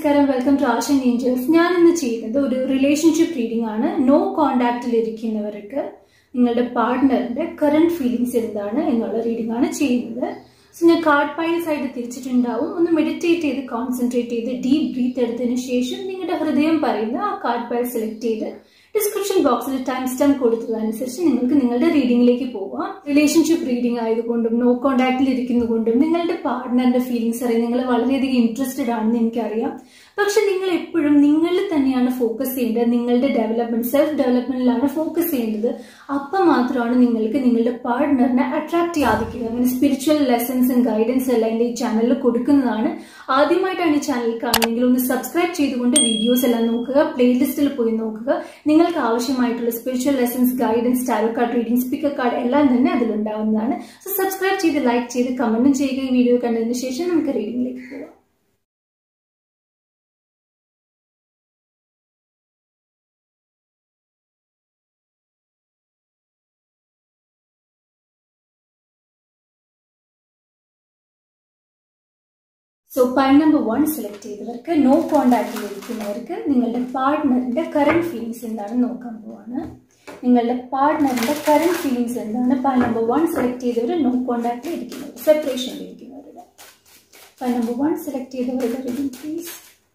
നമസ്കാരം welcome to Ashan Angeles ഞാൻ ഇന്ന് ചെയ്യുന്നത് ഒരു റിലേഷൻഷിപ്പ് റീഡിംഗ് ആണ് നോ കോണ്ടാക്റ്റിൽ ഇരിക്കുന്നവർക്ക് നിങ്ങളുടെ പാർട്ട്ണറിന്റെ കറണ്ട് ഫീലിങ്സ് എന്താണ് എന്നുള്ള റീഡിംഗ് ആണ് ചെയ്യുന്നത് സോ ഞാൻ കാർഡ് പൈൽസ് ആയിട്ട് തിരിച്ചിട്ടുണ്ടാവും ഒന്ന് മെഡിറ്റേറ്റ് ചെയ്ത് കോൺസെൻട്രേറ്റ് ചെയ്ത് ഡീപ് ബ്രീത്ത് എടുത്തതിന് ശേഷം നിങ്ങളുടെ ഹൃദയം പറയുന്ന ആ കാർഡ് പൈൽ സെലക്ട് ചെയ്ത് ഡിസ്ക്രിപ്ഷൻ ബോക്സിൽ ടൈം സ്റ്റാമ്പ് കൊടുത്തതനുസരിച്ച് നിങ്ങൾക്ക് നിങ്ങളുടെ റീഡിംഗിലേക്ക് പോവാം റിലേഷൻഷിപ്പ് റീഡിംഗ് ആയതുകൊണ്ടും നോ കോണ്ടാക്റ്റിൽ ഇരിക്കുന്നതുകൊണ്ടും നിങ്ങളുടെ പാർട്ട്ണറിന്റെ ഫീലിങ്സ് അറിയാൻ നിങ്ങൾ വളരെയധികം ഇൻട്രസ്റ്റഡ് ആണെന്ന് എനിക്കറിയാം പക്ഷെ നിങ്ങൾ എപ്പോഴും നിങ്ങളിൽ തന്നെയാണ് ഫോക്കസ് ചെയ്യേണ്ടത് നിങ്ങളുടെ ഡെവലപ്മെന്റ് സെൽഫ് ഡെവലപ്മെന്റിലാണ് ഫോക്കസ് ചെയ്യേണ്ടത് അപ്പം മാത്രമാണ് നിങ്ങൾക്ക് നിങ്ങളുടെ പാർട്ട്ണറിനെ അട്രാക്ട് ചെയ്യാതിക്കുക അങ്ങനെ സ്പിരിച്വൽ ലെസൺസും ഗൈഡൻസ് എല്ലാം എൻ്റെ ഈ ചാനലിൽ കൊടുക്കുന്നതാണ് ആദ്യമായിട്ടാണ് ഈ ചാനൽ കാണുന്നതെങ്കിൽ ഒന്ന് സബ്സ്ക്രൈബ് ചെയ്തുകൊണ്ട് വീഡിയോസ് എല്ലാം നോക്കുക പ്ലേലിസ്റ്റിൽ പോയി നോക്കുക നിങ്ങൾക്ക് ആവശ്യമായിട്ടുള്ള spiritual lessons guidance tarot card reading speaker card എല്ലാം തന്നെ അതിലുണ്ടാവുന്നതാണ് സോ സബ്സ്ക്രൈബ് ചെയ്ത് ലൈക്ക് ചെയ്ത് കമന്റും ചെയ്യുക ഈ വീഡിയോ കണ്ടതിന് ശേഷം നമുക്ക് റീഡിംഗിലേക്ക് പോകാം so pile number one select ചെയ്തവർക്ക് നോ കോണ്ടാക്റ്റിൽ ഇരിക്കുന്നവർക്ക് നിങ്ങളുടെ പാർട്ട്ണറിന്റെ കറണ്ട് ഫീലിങ്സ് എന്താണെന്ന് നോക്കാൻ പോവാണ് നിങ്ങളുടെ പാർട്ട്ണറിന്റെ കറണ്ട് ഫീലിങ്സ് എന്താണ് പൈൽ നമ്പർ വൺ സെലക്ട് ചെയ്തവർ നോ കോണ്ടാക്റ്റിൽ ഇരിക്കുന്നവർ സെപ്പറേഷനിൽ ഇരിക്കുന്നവരുടെ പൈൽ നമ്പർ വൺ സെലക്ട് ചെയ്തവരുടെ reading please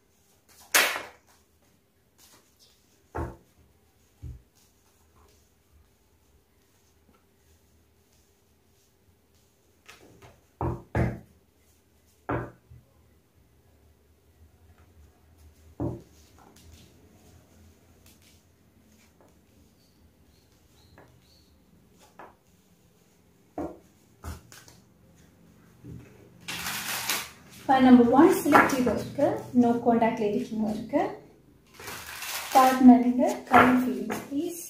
pile number one select ചെയ്തവർക്ക് നോ കോണ്ടാക്റ്റിൽ ഇരിക്കുന്നവർക്ക് പാർട്ട്ണറിന്റെ current feelings please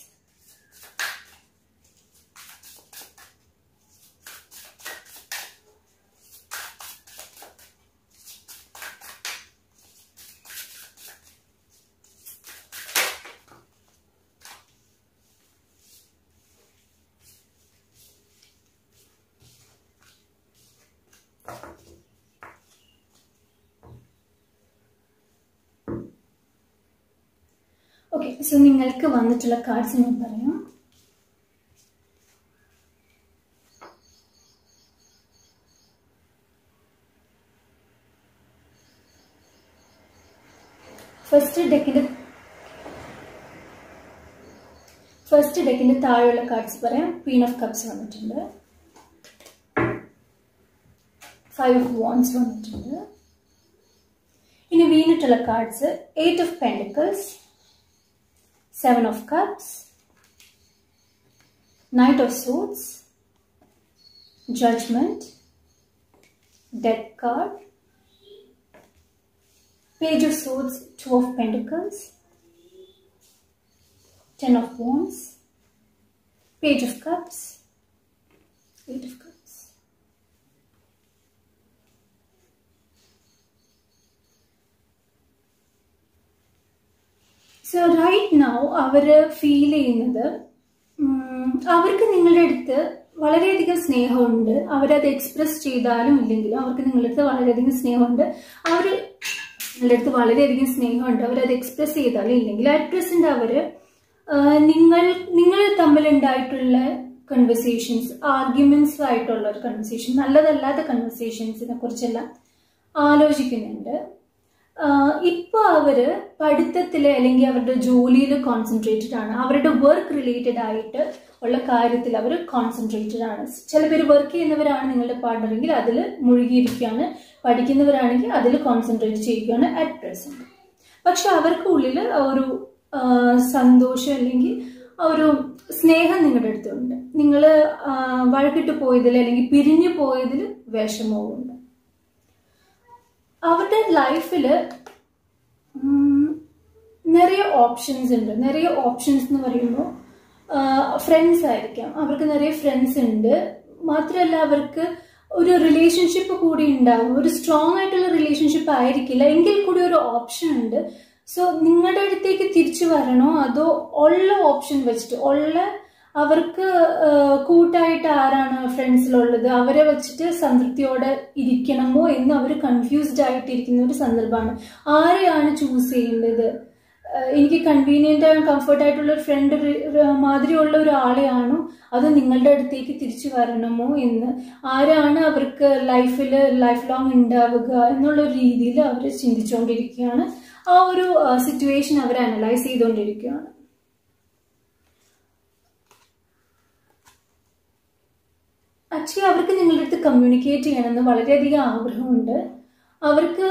okay so നിങ്ങൾക്ക് വന്നിട്ടുള്ള കാർഡ്സ് ഞാൻ പറയാം ഫസ്റ്റ് ഡെക്കിന്റെ ഫസ്റ്റ് ഡെക്കിന്റെ താഴെയുള്ള കാർഡ്സ് പറയാം ക്വീൻ ഓഫ് കപ്സ് വന്നിട്ടുണ്ട് ഫൈവ് ഓഫ് വോൺസ് വന്നിട്ടുണ്ട് ഇനി വീണിട്ടുള്ള cards eight of pentacles Seven of Cups, Knight of Swords, Judgment, Death card, Page of Swords, Two of Pentacles, Ten of Wands, Page of Cups, Eight of Cups. So right now അവർ feel ചെയ്യുന്നത് അവർക്ക് നിങ്ങളുടെ അടുത്ത് വളരെയധികം സ്നേഹമുണ്ട് അവരത് express ചെയ്താലും ഇല്ലെങ്കിലും അവർക്ക് നിങ്ങളുടെ അടുത്ത് വളരെയധികം സ്നേഹമുണ്ട് അവർ നിങ്ങളുടെ അടുത്ത് വളരെയധികം സ്നേഹമുണ്ട് അവരത് എക്സ്പ്രസ് ചെയ്താലും ഇല്ലെങ്കിൽ അറ്റ് പ്രസന്റ് അവർ നിങ്ങൾ നിങ്ങൾ തമ്മിലുണ്ടായിട്ടുള്ള കൺവെർസേഷൻസ് ആർഗ്യുമെന്റ്സ് ആയിട്ടുള്ള ഒരു കൺവെർസേഷൻ നല്ലതല്ലാത്ത കൺവെർസേഷൻസിനെ കുറിച്ചെല്ലാം ആലോചിക്കുന്നുണ്ട് ഇപ്പോൾ അവര് പഠിത്തത്തിൽ അല്ലെങ്കിൽ അവരുടെ ജോലിയിൽ കോൺസെൻട്രേറ്റഡ് ആണ് അവരുടെ വർക്ക് റിലേറ്റഡ് ആയിട്ട് ഉള്ള കാര്യത്തിൽ അവർ കോൺസെൻട്രേറ്റഡ് ആണ് ചില പേര് വർക്ക് ചെയ്യുന്നവരാണ് നിങ്ങളുടെ പാർട്ണറെങ്കിൽ അതിൽ മുഴുകിയിരിക്കുകയാണ് പഠിക്കുന്നവരാണെങ്കിൽ അതിൽ കോൺസെൻട്രേറ്റ് ചെയ്യുകയാണ് അറ്റ് പ്രസന്റ് പക്ഷെ അവർക്ക് ഉള്ളിൽ ഒരു സന്തോഷം അല്ലെങ്കിൽ ഒരു സ്നേഹം നിങ്ങളുടെ അടുത്തുണ്ട് നിങ്ങൾ വഴക്കിട്ട് പോയതിൽ അല്ലെങ്കിൽ പിരിഞ്ഞു പോയതിൽ വിഷമവും ഉണ്ട് അവരുടെ ലൈഫിൽ നിറയെ ഓപ്ഷൻസ് ഉണ്ട് നിറയെ ഓപ്ഷൻസ് എന്ന് പറയുമ്പോൾ ഫ്രണ്ട്സ് ആയിരിക്കാം അവർക്ക് നിറയെ ഫ്രണ്ട്സ് ഉണ്ട് മാത്രമല്ല അവർക്ക് ഒരു റിലേഷൻഷിപ്പ് കൂടി ഉണ്ടാവും ഒരു സ്ട്രോങ് ആയിട്ടുള്ള റിലേഷൻഷിപ്പ് ആയിരിക്കില്ല എങ്കിൽ കൂടി ഒരു ഓപ്ഷൻ ഉണ്ട് സോ നിങ്ങളുടെ അടുത്തേക്ക് തിരിച്ചു വരണോ അതോ ഉള്ള ഓപ്ഷൻ വെച്ചിട്ട് ഉള്ള അവർക്ക് കൂട്ടായിട്ട് ആരാണ് ഫ്രണ്ട്സിലുള്ളത് അവരെ വെച്ചിട്ട് സംതൃപ്തിയോടെ ഇരിക്കണമോ എന്ന് അവർ കൺഫ്യൂസ്ഡ് ആയിട്ടിരിക്കുന്ന ഒരു സന്ദർഭമാണ് ആരെയാണ് ചൂസ് ചെയ്യേണ്ടത് ഏഹ് എനിക്ക് കൺവീനിയന്റ് ആൻഡ് കംഫർട്ട് ആയിട്ടുള്ള ഒരു ഫ്രണ്ട് മാതിരിയുള്ള ഒരാളെയാണോ അത് നിങ്ങളുടെ അടുത്തേക്ക് തിരിച്ചു വരണമോ എന്ന് ആരാണ് അവർക്ക് ലൈഫിൽ ലൈഫ് ലോങ് ഉണ്ടാവുക എന്നുള്ള ഒരു രീതിയിൽ അവർ ചിന്തിച്ചുകൊണ്ടിരിക്കുകയാണ് ആ ഒരു സിറ്റുവേഷൻ അവർ അനലൈസ് ചെയ്തുകൊണ്ടിരിക്കുകയാണ് ആക്ച്വലി അവർക്ക് നിങ്ങളുടെ അടുത്ത് കമ്മ്യൂണിക്കേറ്റ് ചെയ്യണമെന്ന് വളരെയധികം ആഗ്രഹമുണ്ട് അവർക്ക്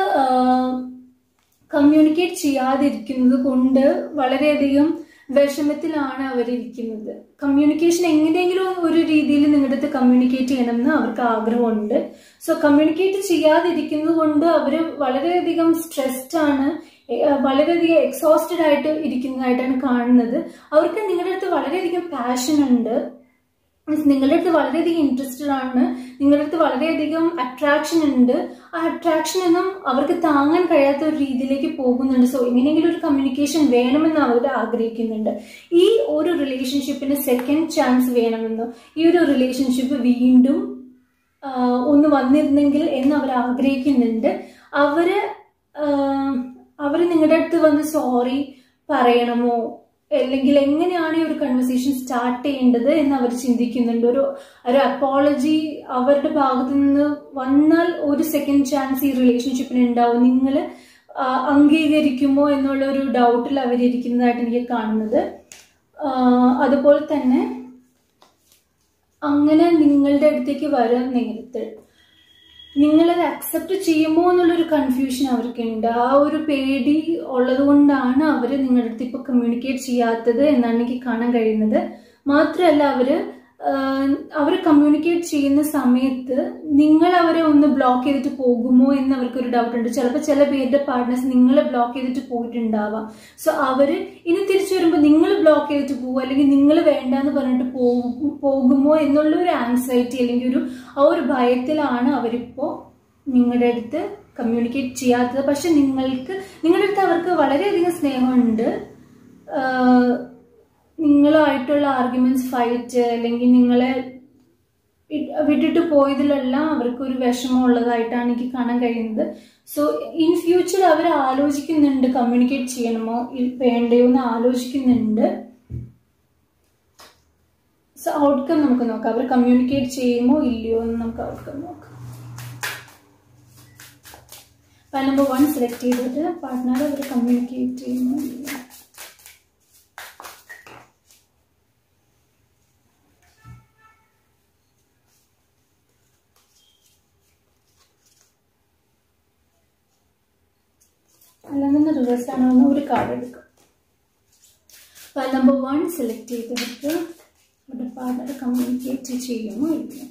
കമ്മ്യൂണിക്കേറ്റ് ചെയ്യാതിരിക്കുന്നത് കൊണ്ട് വളരെയധികം വിഷമത്തിലാണ് അവരിയ്ക്കുന്നത് കമ്മ്യൂണിക്കേഷൻ എങ്ങനെയെങ്കിലും ഒരു രീതിയിൽ നിങ്ങളുടെ അടുത്ത് കമ്മ്യൂണിക്കേറ്റ് ചെയ്യണമെന്ന് അവർക്ക് ആഗ്രഹമുണ്ട് സോ കമ്മ്യൂണിക്കേറ്റ് ചെയ്യാതിരിക്കുന്നത് കൊണ്ട് അവർ വളരെയധികം സ്ട്രെസ്ഡ് ആണ് ഏഹ് വളരെയധികം എക്സോസ്റ്റഡ് ആയിട്ട് ഇരിക്കുന്നതായിട്ടാണ് കാണുന്നത് അവർക്ക് നിങ്ങളുടെ അടുത്ത് വളരെയധികം പാഷൻ ഉണ്ട് നിങ്ങളുടെ അടുത്ത് വളരെയധികം ഇൻട്രസ്റ്റഡ് ആണ് നിങ്ങളുടെ അടുത്ത് വളരെയധികം അട്രാക്ഷൻ ഉണ്ട് ആ അട്രാക്ഷൻ ഒന്നും അവർക്ക് താങ്ങാൻ കഴിയാത്ത ഒരു രീതിയിലേക്ക് പോകുന്നുണ്ട് സോ എങ്ങനെയെങ്കിലും ഒരു കമ്മ്യൂണിക്കേഷൻ വേണമെന്ന് അവർ ആഗ്രഹിക്കുന്നുണ്ട് ഈ ഒരു റിലേഷൻഷിപ്പിന് സെക്കൻഡ് ചാൻസ് വേണമെന്നോ ഈ ഒരു റിലേഷൻഷിപ്പ് വീണ്ടും ആഹ് ഒന്ന് വന്നിരുന്നെങ്കിൽ എന്ന് അവർ ആഗ്രഹിക്കുന്നുണ്ട് അവര് ആഹ് അവര് നിങ്ങളുടെ അടുത്ത് വന്ന് സോറി പറയണമോ അല്ലെങ്കിൽ എങ്ങനെയാണ് ഈ ഒരു കൺവെർസേഷൻ സ്റ്റാർട്ട് ചെയ്യേണ്ടത് എന്ന് അവർ ചിന്തിക്കുന്നുണ്ട് ഒരു ഒരു അപ്പോളജി അവരുടെ ഭാഗത്തു നിന്ന് വന്നാൽ ഒരു സെക്കൻഡ് ചാൻസ് ഈ റിലേഷൻഷിപ്പിന് ഉണ്ടാവും നിങ്ങൾ അംഗീകരിക്കുമോ എന്നുള്ള ഒരു ഡൗട്ടിൽ അവരിയ്ക്കുന്നതായിട്ട് എനിക്ക് കാണുന്നത് ആഹ് അതുപോലെ തന്നെ അങ്ങനെ നിങ്ങളുടെ അടുത്തേക്ക് വരാൻ നേരത്ത് നിങ്ങളത് അക്സെപ്റ്റ് ചെയ്യുമോ എന്നുള്ളൊരു കൺഫ്യൂഷൻ അവർക്കുണ്ട് ആ ഒരു പേടി ഉള്ളത് കൊണ്ടാണ് അവർ നിങ്ങളുടെ അടുത്ത് ഇപ്പോൾ കമ്മ്യൂണിക്കേറ്റ് ചെയ്യാത്തത് എന്നാണ് എനിക്ക് കാണാൻ കഴിയുന്നത് മാത്രമല്ല അവർ അവർ കമ്മ്യൂണിക്കേറ്റ് ചെയ്യുന്ന സമയത്ത് നിങ്ങൾ അവരെ ഒന്ന് ബ്ലോക്ക് ചെയ്തിട്ട് പോകുമോ എന്ന് അവർക്കൊരു ഡൗട്ട് ഉണ്ട് ചിലപ്പോൾ ചില പേരുടെ പാർട്ട്നേഴ്സ് നിങ്ങളെ ബ്ലോക്ക് ചെയ്തിട്ട് പോയിട്ടുണ്ടാവാം സോ അവർ ഇനി തിരിച്ചു വരുമ്പോൾ നിങ്ങൾ ബ്ലോക്ക് ചെയ്തിട്ട് പോകുമോ അല്ലെങ്കിൽ നിങ്ങൾ വേണ്ടാന്ന് പറഞ്ഞിട്ട് പോകും പോകുമോ എന്നുള്ള ഒരു ആൻസൈറ്റി അല്ലെങ്കിൽ ഒരു ആ ഒരു ഭയത്തിലാണ് അവരിപ്പോൾ നിങ്ങളുടെ അടുത്ത് കമ്മ്യൂണിക്കേറ്റ് ചെയ്യാത്തത് പക്ഷെ നിങ്ങൾക്ക് നിങ്ങളുടെ അടുത്ത് അവർക്ക് വളരെയധികം സ്നേഹമുണ്ട് ആഹ് നിങ്ങളുമായിട്ടുള്ള ആർഗ്യുമെന്റ്സ് ഫൈറ്റ് അല്ലെങ്കിൽ നിങ്ങളെ ഇ- വിട്ടിട്ട് പോയതിലെല്ലാം അവർക്ക് ഒരു വിഷമം ഉള്ളതായിട്ടാണ് എനിക്ക് കാണാൻ കഴിയുന്നത് സോ ഇൻ ഫ്യൂച്ചർ അവർ ആലോചിക്കുന്നുണ്ട് കമ്മ്യൂണിക്കേറ്റ് ചെയ്യണമോ ഇ- വേണ്ടയോ എന്ന് ആലോചിക്കുന്നുണ്ട് സോ ഔട്ട്കം നമുക്ക് നോക്കാം അവർ കമ്മ്യൂണിക്കേറ്റ് ചെയ്യുമോ ഇല്ലയോ എന്ന് നമുക്ക് ഔട്ട്കം നോക്കാം നമ്പർ വൺ സെലക്ട് ചെയ്തിട്ട് പാർട്ട്ണർ അവർ കമ്മ്യൂണിക്കേറ്റ് ചെയ്യുമോ ഇല്ലയോ അല്ലാതെ റിവേഴ്സ് ആണോ എന്ന് ഒരു കാർഡ് എടുക്കാം ഫയൽ നമ്പർ വൺ സെലക്ട് ചെയ്തിട്ട് അവരുടെ പാർട്ണർ കമ്മ്യൂണിക്കേറ്റ് ചെയ്യുമോ ഇല്ലയോ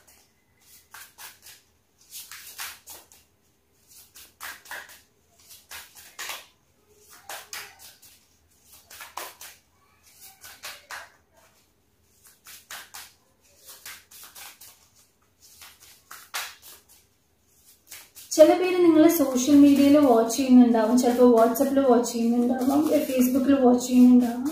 ചില പേര് നിങ്ങൾ സോഷ്യൽ മീഡിയയിൽ വാച്ച് ചെയ്യുന്നുണ്ടാവും ചിലപ്പോൾ വാട്സപ്പിൽ വാച്ച് ചെയ്യുന്നുണ്ടാവാം ഫേസ്ബുക്കിൽ വാച്ച് ചെയ്യുന്നുണ്ടാവാം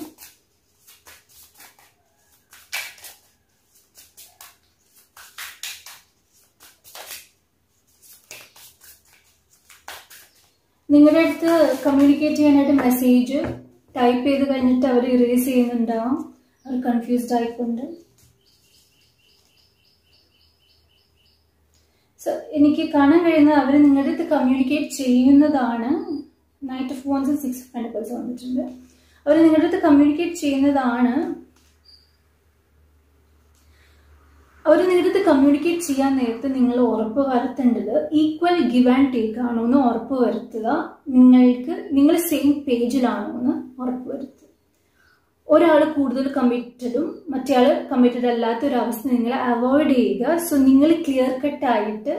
നിങ്ങളുടെ അടുത്ത് കമ്മ്യൂണിക്കേറ്റ് ചെയ്യാനായിട്ട് മെസ്സേജ് ടൈപ്പ് ചെയ്ത് കഴിഞ്ഞിട്ട് അവർ ഇറേസ് ചെയ്യുന്നുണ്ടാവാം അവർ കൺഫ്യൂസ്ഡ് ആയിക്കൊണ്ട് സോ എനിക്ക് കാണാൻ കഴിയുന്നത് അവർ നിങ്ങളുടെ അടുത്ത് കമ്മ്യൂണിക്കേറ്റ് ചെയ്യുന്നതാണ് knight of wands six pentacles വന്നിട്ടുണ്ട് അവർ നിങ്ങളുടെ അടുത്ത് കമ്മ്യൂണിക്കേറ്റ് ചെയ്യുന്നതാണ് അവർ നിങ്ങളുടെ അടുത്ത് കമ്മ്യൂണിക്കേറ്റ് ചെയ്യാൻ നേരത്തെ നിങ്ങൾ ഉറപ്പ് വരുത്തേണ്ടത് ഈക്വൽ ഗിവ് ആൻഡ് ടേക്ക് ആണോ എന്ന് ഉറപ്പ് വരുത്തുക നിങ്ങൾക്ക് നിങ്ങൾ സെയിം പേജിലാണോ എന്ന് ഉറപ്പ് വരുത്തുക ഒരാൾ കൂടുതൽ കമ്മിറ്റഡും മറ്റേയാൾ കമ്മിറ്റഡ് അല്ലാത്ത ഒരു അവസ്ഥ നിങ്ങൾ അവോയ്ഡ് ചെയ്യുക സോ നിങ്ങൾ ക്ലിയർ കട്ട് ആയിട്ട്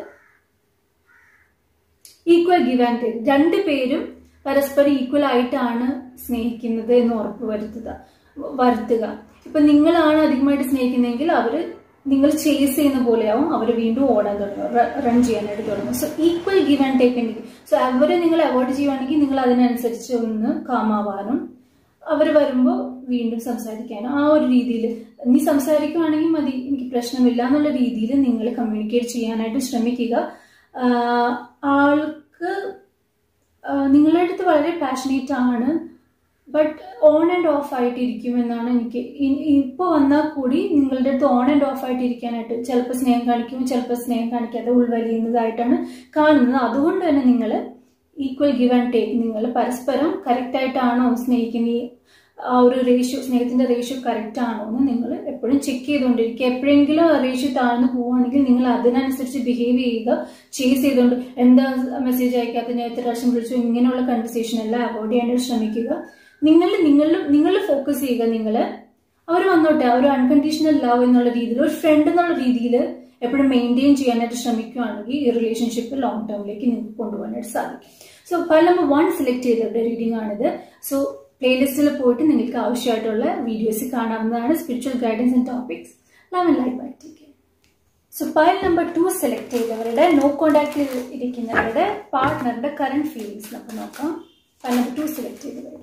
ഈക്വൽ ഗിവ് ആൻഡ് ടേക്ക് രണ്ട് പേരും പരസ്പരം ഈക്വൽ ആയിട്ടാണ് സ്നേഹിക്കുന്നത് എന്ന് ഉറപ്പ് വരുത്തുക വരുത്തുക ഇപ്പൊ നിങ്ങളാണ് അധികമായിട്ട് സ്നേഹിക്കുന്നതെങ്കിൽ അവര് നിങ്ങൾ ചേസ് ചെയ്യുന്ന പോലെയാവും അവർ വീണ്ടും ഓടാൻ തുടങ്ങും റൺ ചെയ്യാനായിട്ട് തുടങ്ങും so equal give and take ഉണ്ടെങ്കിൽ സോ അവരെ നിങ്ങൾ അവോയ്ഡ് ചെയ്യുവാണെങ്കിൽ നിങ്ങൾ അതിനനുസരിച്ച് ഒന്ന് കാമാവാനും അവർ വരുമ്പോൾ വീണ്ടും സംസാരിക്കാനോ ആ ഒരു രീതിയിൽ നീ സംസാരിക്കുവാണെങ്കിൽ മതി എനിക്ക് പ്രശ്നമില്ല എന്നുള്ള രീതിയിൽ നിങ്ങൾ കമ്മ്യൂണിക്കേറ്റ് ചെയ്യാനായിട്ട് ശ്രമിക്കുക ആഹ് ആൾക്ക് ആഹ് നിങ്ങളുടെ അടുത്ത് വളരെ പാഷനേറ്റ് ആണ് ബട്ട് ഓൺ ആൻഡ് ഓഫ് ആയിട്ട് ഇരിക്കുമെന്നാണ് എനിക്ക് ഇപ്പോൾ വന്നാൽ കൂടി നിങ്ങളുടെ അടുത്ത് ഓൺ ആൻഡ് ഓഫ് ആയിട്ട് ഇരിക്കാനായിട്ട് ചിലപ്പോൾ സ്നേഹം കാണിക്കും ചിലപ്പോൾ സ്നേഹം കാണിക്കാതെ ഉൾവലിയുന്നതായിട്ടാണ് കാണുന്നത് അതുകൊണ്ട് തന്നെ നിങ്ങൾ ഈക്വൽ ഗിവ് ആൻഡ് ടേക്ക് നിങ്ങൾ പരസ്പരം കറക്റ്റ് ആയിട്ടാണോ സ്നേഹിക്കുന്ന ഈ ആ ഒരു റേഷ്യോ സ്നേഹത്തിന്റെ റേഷ്യോ കറക്റ്റ് ആണോ എന്ന് നിങ്ങൾ എപ്പോഴും ചെക്ക് ചെയ്തുകൊണ്ടിരിക്കുക എപ്പോഴെങ്കിലും ആ റേഷ്യോ താഴ്ന്നു പോവുകയാണെങ്കിൽ നിങ്ങൾ അതിനനുസരിച്ച് ബിഹേവ് ചെയ്യുക ചേസ് ചെയ്തുകൊണ്ട് എന്താ മെസ്സേജ് അയക്കാത്ത ഞാൻ എത്ര പ്രാവശ്യം വിളിച്ചു ഇങ്ങനെയുള്ള കൺവെർസേഷൻ എല്ലാം അവോയ്ഡ് ചെയ്യാനായിട്ട് ശ്രമിക്കുക നിങ്ങൾ നിങ്ങൾ നിങ്ങൾ ഫോക്കസ് ചെയ്യുക നിങ്ങൾ അവർ വന്നോട്ടെ ആ ഒരു അൺകണ്ടീഷണൽ ലവ് എന്നുള്ള രീതിയിൽ ഒരു ഫ്രണ്ട് എന്നുള്ള രീതിയിൽ എപ്പോഴും മെയിൻറ്റെയിൻ ചെയ്യാനായിട്ട് ശ്രമിക്കുകയാണെങ്കിൽ ഈ റിലേഷൻഷിപ്പ് ലോങ് ടേമിലേക്ക് നിങ്ങൾക്ക് കൊണ്ടുപോകാനായിട്ട് സാധിക്കും so pile number one select ചെയ്തവരുടെ റീഡിംഗ് ആണിത് സോ പ്ലേലിസ്റ്റിൽ പോയിട്ട് നിങ്ങൾക്ക് ആവശ്യമായിട്ടുള്ള വീഡിയോസ് കാണാവുന്നതാണ് spiritual guidance and topics love and life activity so pile number two select ചെയ്തവരുടെ നോ കോണ്ടാക്റ്റിൽ ഇരിക്കുന്നവരുടെ പാർട്ട്ണറുടെ കറണ്ട് ഫീലിങ്സ് നമുക്ക് നോക്കാം ഫയൽ നമ്പർ ടു സെലക്ട് ചെയ്തവരുടെ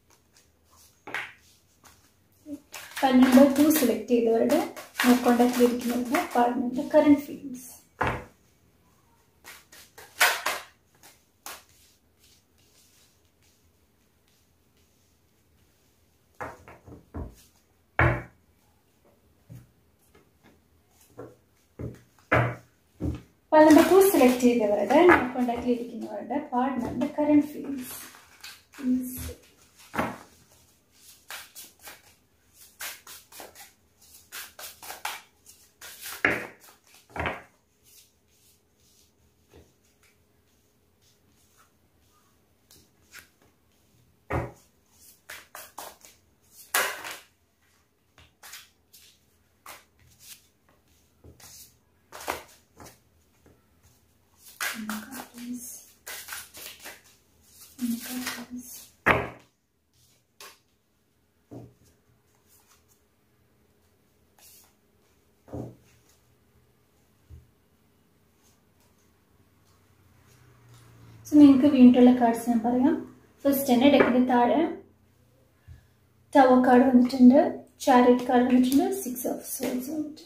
ഫയൽ നമ്പർ ടു സെലക്ട് ചെയ്തവരുടെ നോ കോണ്ടാക്റ്റിൽ ഇരിക്കുന്നവരുടെ പാർട്ട്ണറുടെ current feelings pile number two select ചെയ്തവരുടെ നോ കോണ്ടാക്റ്റിൽ ഇരിക്കുന്നവരുടെ പാർട്ട്ണറുടെ കറണ്ട് ഫീലിങ്സ് സോ നിങ്ങൾക്ക് വീണ്ടുള്ള കാർഡ്സ് ഞാൻ പറയാം ഫസ്റ്റ് തന്നെ ഡെക്കിൻ്റെ താഴെ ടവർ കാർഡ് വന്നിട്ടുണ്ട് ചാരിറ്റ് കാർഡ് വന്നിട്ടുണ്ട് സിക്സ് ഓഫ് സോൾസ് വന്നിട്ടുണ്ട്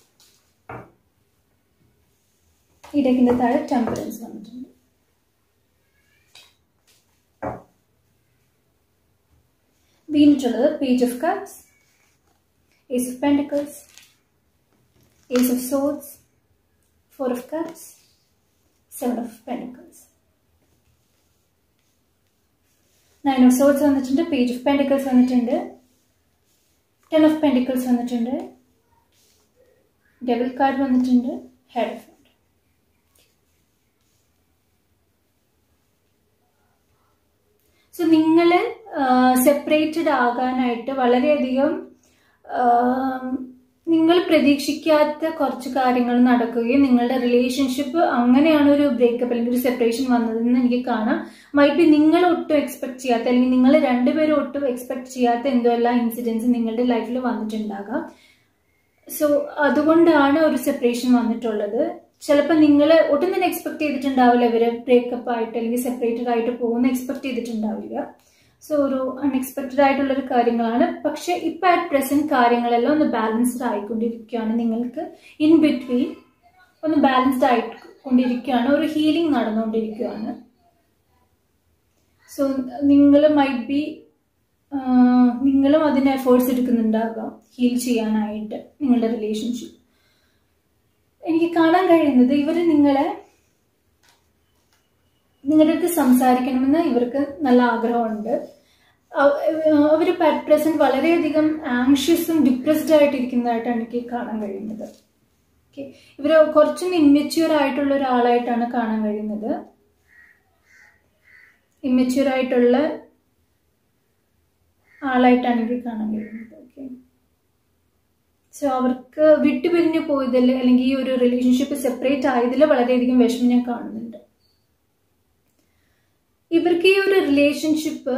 ഈ ഡെക്കിൻ്റെ താഴെ ടെമ്പറൻസ് വന്നിട്ടുണ്ട് വീണിട്ടുള്ളത് page of cups ace of pentacles ace of swords four of cups seven of pentacles nine of swords വന്നിട്ടുണ്ട് പേജ് ഓഫ് പെൻഡിക്കിൾസ് വന്നിട്ടുണ്ട് ടെൻ ഓഫ് പെൻഡിക്കിൾസ് വന്നിട്ടുണ്ട് ഡെബിൾ കാർഡ് വന്നിട്ടുണ്ട് ഹെഡ് ഓഫ് സോ നിങ്ങൾ സെപ്പറേറ്റഡ് ആകാനായിട്ട് വളരെയധികം നിങ്ങൾ പ്രതീക്ഷിക്കാത്ത കുറച്ച് കാര്യങ്ങൾ നടക്കുകയും നിങ്ങളുടെ റിലേഷൻഷിപ്പ് അങ്ങനെയാണ് ഒരു ബ്രേക്കപ്പ് അല്ലെങ്കിൽ ഒരു സെപ്പറേഷൻ വന്നതെന്ന് എനിക്ക് കാണാം മൈറ്റ് ബി നിങ്ങൾ ഒട്ടും എക്സ്പെക്ട് ചെയ്യാത്ത അല്ലെങ്കിൽ നിങ്ങൾ രണ്ടുപേരും ഒട്ടും എക്സ്പെക്ട് ചെയ്യാത്ത എന്തോ എല്ലാ ഇൻസിഡൻസും നിങ്ങളുടെ ലൈഫിൽ വന്നിട്ടുണ്ടാകാം സോ അതുകൊണ്ടാണ് ഒരു സെപ്പറേഷൻ വന്നിട്ടുള്ളത് ചിലപ്പോൾ നിങ്ങൾ ഒട്ടും തന്നെ എക്സ്പെക്ട് ചെയ്തിട്ടുണ്ടാവില്ല ഇവര് ബ്രേക്കപ്പ് ആയിട്ട് അല്ലെങ്കിൽ സെപ്പറേറ്റഡ് ആയിട്ട് പോകുന്ന എക്സ്പെക്ട് ചെയ്തിട്ടുണ്ടാവില്ല സോ ഒരു അൺഎക്സ്പെക്റ്റഡ് ആയിട്ടുള്ള ഒരു കാര്യങ്ങളാണ് പക്ഷെ ഇപ്പൊ അറ്റ് പ്രസന്റ് കാര്യങ്ങളെല്ലാം ഒന്ന് ബാലൻസ്ഡ് ആയിക്കൊണ്ടിരിക്കുകയാണ് നിങ്ങൾക്ക് ഇൻ ബിറ്റ്വീൻ ഒന്ന് ബാലൻസ്ഡ് ആയിക്കൊണ്ടിരിക്കുകയാണ് ഒരു ഹീലിംഗ് നടന്നുകൊണ്ടിരിക്കുകയാണ് സോ നിങ്ങൾ മൈറ്റ് ബി നിങ്ങളും അതിന് എഫേർട്സ് എടുക്കുന്നുണ്ടാകാം ഹീൽ ചെയ്യാനായിട്ട് നിങ്ങളുടെ റിലേഷൻഷിപ്പ് എനിക്ക് കാണാൻ കഴിയുന്നത് ഇവർ നിങ്ങളെ നിങ്ങളുടെ അടുത്ത് സംസാരിക്കണമെന്ന് ഇവർക്ക് നല്ല ആഗ്രഹമുണ്ട് അവർ അറ്റ് പ്രസന്റ് വളരെയധികം ആങ്ഷ്യസും ഡിപ്രസ്ഡ് ആയിട്ടിരിക്കുന്നതായിട്ടാണ് എനിക്ക് കാണാൻ കഴിയുന്നത് ഓക്കെ ഇവർ കുറച്ചും ഇമ്മെച്യൂർ ആയിട്ടുള്ള ഒരാളായിട്ടാണ് കാണാൻ കഴിയുന്നത് ഇമ്മെച്യൂർ ആയിട്ടുള്ള ആളായിട്ടാണ് എനിക്ക് കാണാൻ കഴിയുന്നത് ഓക്കെ സോ അവർക്ക് വിട്ടുപിരിഞ്ഞു പോയതിൽ അല്ലെങ്കിൽ ഈ ഒരു റിലേഷൻഷിപ്പ് സെപ്പറേറ്റ് ആയതിൽ വളരെയധികം വിഷമം ഞാൻ കാണുന്നുണ്ട് ഇവർക്ക് ഈ ഒരു റിലേഷൻഷിപ്പ്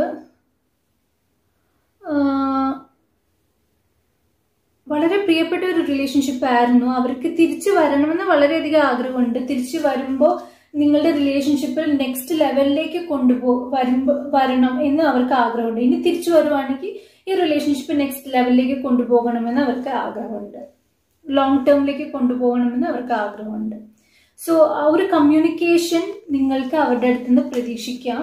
വളരെ പ്രിയപ്പെട്ട ഒരു റിലേഷൻഷിപ്പ് ആയിരുന്നു അവർക്ക് തിരിച്ചു വരണമെന്ന് വളരെയധികം ആഗ്രഹമുണ്ട് തിരിച്ചു വരുമ്പോൾ നിങ്ങളുടെ റിലേഷൻഷിപ്പിൽ നെക്സ്റ്റ് ലെവലിലേക്ക് കൊണ്ടുപോ വരുമ്പോ വരണം എന്ന് അവർക്ക് ആഗ്രഹമുണ്ട് ഇനി തിരിച്ചു വരുവാണെങ്കിൽ ഈ റിലേഷൻഷിപ്പ് നെക്സ്റ്റ് ലെവലിലേക്ക് കൊണ്ടുപോകണമെന്ന് അവർക്ക് ആഗ്രഹമുണ്ട് ലോങ് ടേമിലേക്ക് കൊണ്ടുപോകണമെന്ന് അവർക്ക് ആഗ്രഹമുണ്ട് സോ ആ ഒരു കമ്മ്യൂണിക്കേഷൻ നിങ്ങൾക്ക് അവരുടെ അടുത്ത് നിന്ന് പ്രതീക്ഷിക്കാം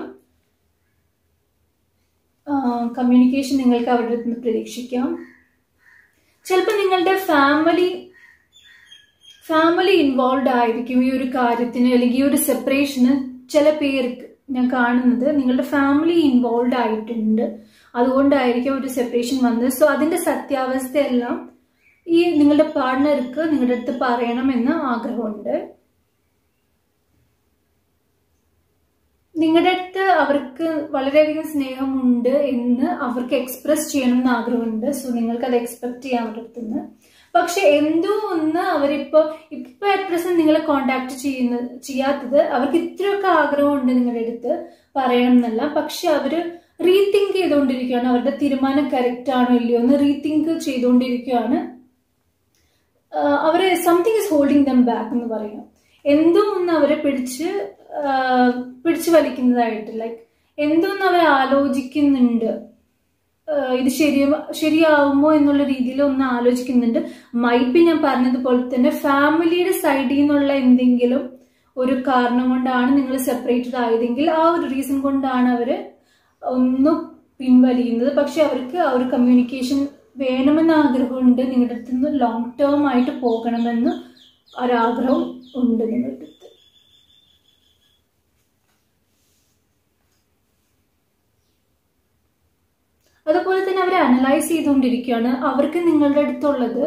കമ്മ്യൂണിക്കേഷൻ നിങ്ങൾക്ക് അവരുടെ അടുത്ത് നിന്ന് പ്രതീക്ഷിക്കാം ചിലപ്പോൾ നിങ്ങളുടെ ഫാമിലി ഫാമിലി ഇൻവോൾവ് ആയിരിക്കും ഈ ഒരു കാര്യത്തിന് അല്ലെങ്കിൽ ഈ ഒരു സെപ്പറേഷന് ചില പേർക്ക് ഞാൻ കാണുന്നത് നിങ്ങളുടെ ഫാമിലി ഇൻവോൾവ് ആയിട്ടുണ്ട് അതുകൊണ്ടായിരിക്കും ഒരു സെപ്പറേഷൻ വന്നത് സോ അതിന്റെ സത്യാവസ്ഥയെല്ലാം ഈ നിങ്ങളുടെ പാർട്ട്ണർക്ക് നിങ്ങളുടെ അടുത്ത് പറയണമെന്ന് ആഗ്രഹമുണ്ട് നിങ്ങളുടെ അടുത്ത് അവർക്ക് വളരെയധികം സ്നേഹമുണ്ട് എന്ന് അവർക്ക് എക്സ്പ്രസ് ചെയ്യണം എന്ന് ആഗ്രഹമുണ്ട് സോ നിങ്ങൾക്ക് അത് എക്സ്പെക്ട് ചെയ്യാൻ അവരുടെ അടുത്ത് നിന്ന് പക്ഷെ എന്തോ ഒന്ന് അവരിപ്പോ ഇപ്പൊ അറ്റ് പ്രസന്റ് നിങ്ങളെ കോണ്ടാക്ട് ചെയ്യുന്ന ചെയ്യാത്തത് അവർക്ക് ഇത്രയൊക്കെ ആഗ്രഹമുണ്ട് നിങ്ങളുടെ അടുത്ത് പറയണം എന്നല്ല പക്ഷെ അവര് റീതിങ്ക് ചെയ്തുകൊണ്ടിരിക്കുകയാണ് അവരുടെ തീരുമാനം കറക്റ്റ് ആണോ ഇല്ലയോ എന്ന് റീതിങ്ക് ചെയ്തുകൊണ്ടിരിക്കുകയാണ് അവരെ something is holding them back എന്ന് പറയാം എന്തോ ഒന്ന് അവരെ പിടിച്ച് പിടിച്ചു വലിക്കുന്നതായിട്ട് ലൈക്ക് എന്തോ ഒന്ന് അവർ ആലോചിക്കുന്നുണ്ട് ഇത് ശരി ശരിയാവുമോ എന്നുള്ള രീതിയിൽ ഒന്ന് ആലോചിക്കുന്നുണ്ട് മൈറ്റ് ബി ഞാൻ പറഞ്ഞതുപോലെ തന്നെ ഫാമിലിയുടെ സൈഡിൽ നിന്നുള്ള എന്തെങ്കിലും ഒരു കാരണം കൊണ്ടാണ് നിങ്ങൾ സെപ്പറേറ്റഡ് ആയതെങ്കിൽ ആ ഒരു റീസൺ കൊണ്ടാണ് അവര് ഒന്ന് പിൻവലിയുന്നത് പക്ഷെ അവർക്ക് ആ ഒരു കമ്മ്യൂണിക്കേഷൻ വേണമെന്ന ആഗ്രഹമുണ്ട് നിങ്ങളുടെ അടുത്ത് നിന്ന് ലോങ് ടേം ആയിട്ട് പോകണമെന്ന് ഒരാഗ്രഹം ഉണ്ട് നിങ്ങളുടെ അടുത്ത് അതുപോലെ തന്നെ അവർ അനലൈസ് ചെയ്തുകൊണ്ടിരിക്കുകയാണ് അവർക്ക് നിങ്ങളുടെ അടുത്തുള്ളത്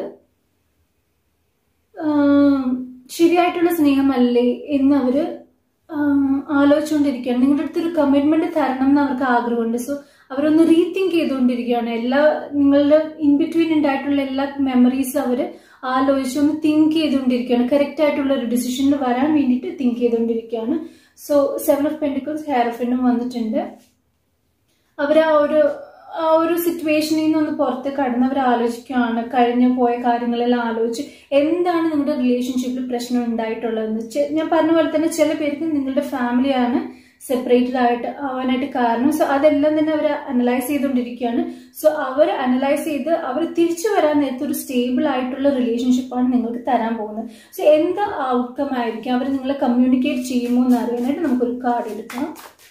ശരിയായിട്ടുള്ള സ്നേഹമല്ലേ എന്ന് അവര് ആലോചിച്ചുകൊണ്ടിരിക്കുകയാണ് നിങ്ങളുടെ അടുത്തൊരു കമ്മിറ്റ്മെന്റ് തരണം എന്ന് അവർക്ക് ആഗ്രഹമുണ്ട് സോ അവരൊന്ന് റീതിങ്ക് ചെയ്തുകൊണ്ടിരിക്കുകയാണ് എല്ലാ നിങ്ങളുടെ ഇൻ ബിറ്റ്വീൻ ഉണ്ടായിട്ടുള്ള എല്ലാ മെമ്മറീസ് അവർ ആലോചിച്ച് ഒന്ന് തിങ്ക് ചെയ്തുകൊണ്ടിരിക്കുകയാണ് കറക്റ്റ് ആയിട്ടുള്ള ഒരു ഡിസിഷനിൽ വരാൻ വേണ്ടിയിട്ട് തിങ്ക് ചെയ്തുകൊണ്ടിരിക്കുകയാണ് സോ സെവൻ ഓഫ് പെൻഡിക്കിൾസ് ഹെയർ ഓഫിനും വന്നിട്ടുണ്ട് അവർ ആ ഒരു ആ ഒരു സിറ്റുവേഷനിൽ നിന്ന് ഒന്ന് പുറത്ത് കടന്ന് അവർ ആലോചിക്കുകയാണ് കഴിഞ്ഞു പോയ കാര്യങ്ങളെല്ലാം ആലോചിച്ച് എന്താണ് നിങ്ങളുടെ റിലേഷൻഷിപ്പിൽ പ്രശ്നം ഉണ്ടായിട്ടുള്ളതെന്ന് ഞാൻ പറഞ്ഞ പോലെ തന്നെ ചില പേർക്ക് നിങ്ങളുടെ ഫാമിലിയാണ് സെപ്പറേറ്റഡ് ആയിട്ട് ആവാനായിട്ട് കാരണം സോ അതെല്ലാം തന്നെ അവർ അനലൈസ് ചെയ്തുകൊണ്ടിരിക്കുകയാണ് സോ അവർ അനലൈസ് ചെയ്ത് അവർ തിരിച്ചു വരാൻ നേരത്തെ ഒരു സ്റ്റേബിൾ ആയിട്ടുള്ള റിലേഷൻഷിപ്പാണ് നിങ്ങൾക്ക് തരാൻ പോകുന്നത് സോ എന്ത് ഔട്ട്കം ആയിരിക്കും അവർ നിങ്ങളെ കമ്മ്യൂണിക്കേറ്റ് ചെയ്യുമോ എന്ന് അറിയാനായിട്ട് നമുക്കൊരു കാർഡ് എടുക്കാം